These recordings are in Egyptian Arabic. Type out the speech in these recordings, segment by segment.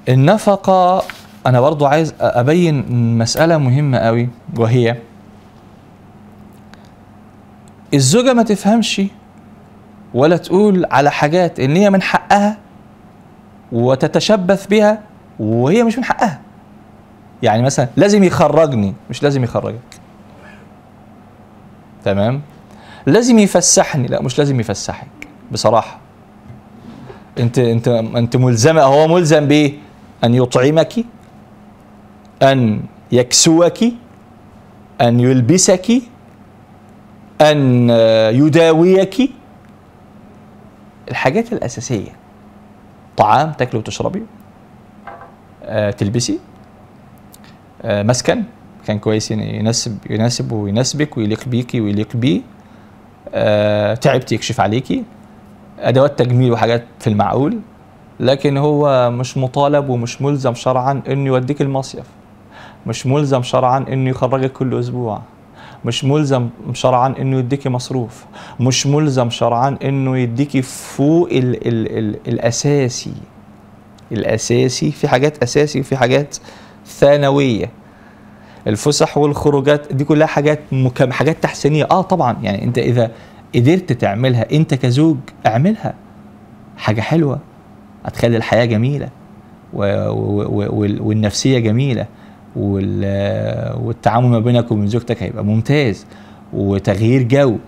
النفقة أنا برضو عايز أبين مسألة مهمة قوي وهي الزوجة ما تفهمش ولا تقول على حاجات إن هي من حقها وتتشبث بها وهي مش من حقها يعني مثلا لازم يخرجني مش لازم يخرجك تمام لازم يفسحني لا مش لازم يفسحك بصراحة انت انت انت ملزمة هو ملزم بايه ان يطعمك ان يكسوك ان يلبسك ان يداويك الحاجات الاساسيه طعام تاكلي وتشربي آه، تلبسي آه، مسكن كان كويس يناسب يناسب ويناسبك ويليق بيكي ويليق بيه آه، تعبتي يكشف عليكي ادوات تجميل وحاجات في المعقول لكن هو مش مطالب ومش ملزم شرعا انه يوديك المصيف مش ملزم شرعا انه يخرجك كل اسبوع مش ملزم شرعا انه يديكي مصروف مش ملزم شرعا انه يديكي فوق ال ال ال الاساسي الاساسي في حاجات اساسي وفي حاجات ثانويه الفسح والخروجات دي كلها حاجات مكم حاجات تحسينيه اه طبعا يعني انت اذا قدرت تعملها انت كزوج اعملها حاجه حلوه هتخلي الحياه جميله و و و والنفسيه جميله وال- والتعامل ما بينك وبين زوجتك هيبقى ممتاز وتغيير جو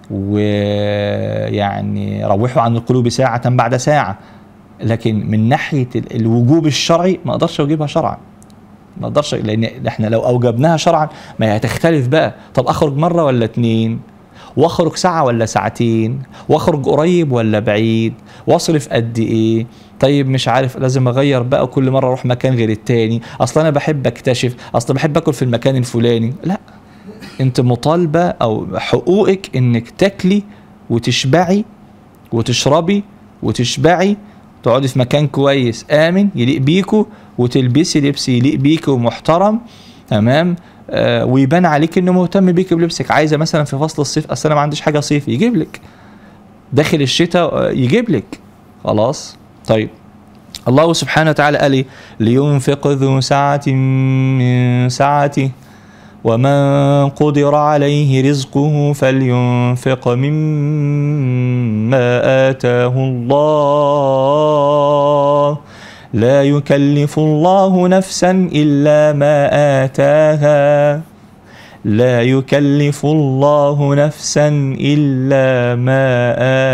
ويعني روحوا عن القلوب ساعة بعد ساعة لكن من ناحية ال- الوجوب الشرعي ما اقدرش اوجبها شرعا ما اقدرش لان احنا لو اوجبناها شرعا ما هي هتختلف بقى طب اخرج مرة ولا اتنين واخرج ساعة ولا ساعتين واخرج قريب ولا بعيد واصرف قد ايه طيب مش عارف لازم اغير بقى كل مره اروح مكان غير التاني اصل انا بحب اكتشف اصل بحب اكل في المكان الفلاني لا انت مطالبه او حقوقك انك تاكلي وتشبعي وتشربي وتشبعي تقعدي في مكان كويس امن يليق بيكو وتلبسي لبس يليق بيكي ومحترم تمام آه ويبان عليك انه مهتم بيكي بلبسك عايزه مثلا في فصل الصيف اصل انا ما عنديش حاجه صيف يجيب لك داخل الشتاء آه، يجيب لك خلاص طيب الله سبحانه وتعالى قال إيه؟ لينفق ذو سعة من سعته ومن قدر عليه رزقه فلينفق مما آتاه الله لا يكلف الله نفسا إلا ما آتاها لا يكلف الله نفسا إلا ما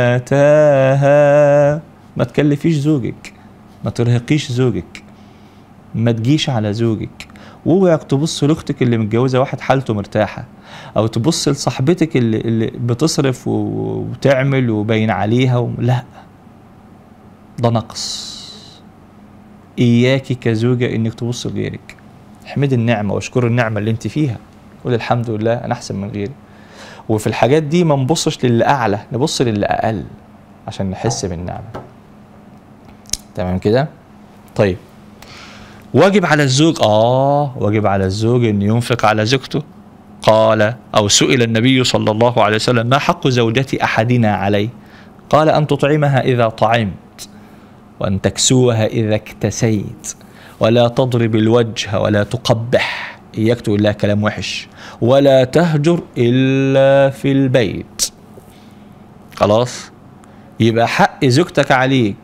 آتاها ما تكلفيش زوجك ما ترهقيش زوجك ما تجيش على زوجك واوعك تبص لاختك اللي متجوزه واحد حالته مرتاحه او تبص لصاحبتك اللي, اللي بتصرف و- وتعمل وباين عليها و... لا ده نقص اياكي كزوجه انك تبص لغيرك احمدي النعمه واشكري النعمه اللي انت فيها قول الحمد لله انا احسن من غيري وفي الحاجات دي ما نبصش للي اعلى نبص للي اقل عشان نحس بالنعمه تمام كده طيب واجب على الزوج اه واجب على الزوج ان ينفق على زوجته قال او سئل النبي صلى الله عليه وسلم ما حق زوجة احدنا عليه قال ان تطعمها اذا طعمت وان تكسوها اذا اكتسيت ولا تضرب الوجه ولا تقبح اياك تقول لها كلام وحش ولا تهجر الا في البيت خلاص يبقى حق زوجتك عليك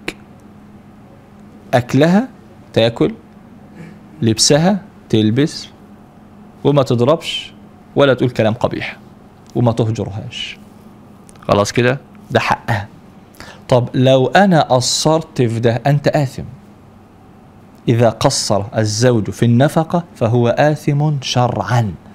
اكلها تاكل لبسها تلبس وما تضربش ولا تقول كلام قبيح وما تهجرهاش خلاص كده ده حقها طب لو انا قصرت في ده انت اثم اذا قصر الزوج في النفقه فهو اثم شرعا